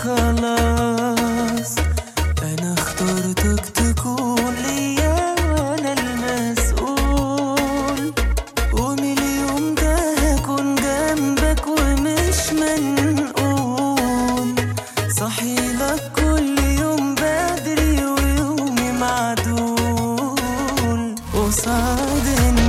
خلاص انا اخترتك تكون ليا وانا المسؤول ومن اليوم ده هكون جنبك ومش منقول صحيلك كل يوم بدري ويومي معدول قصاد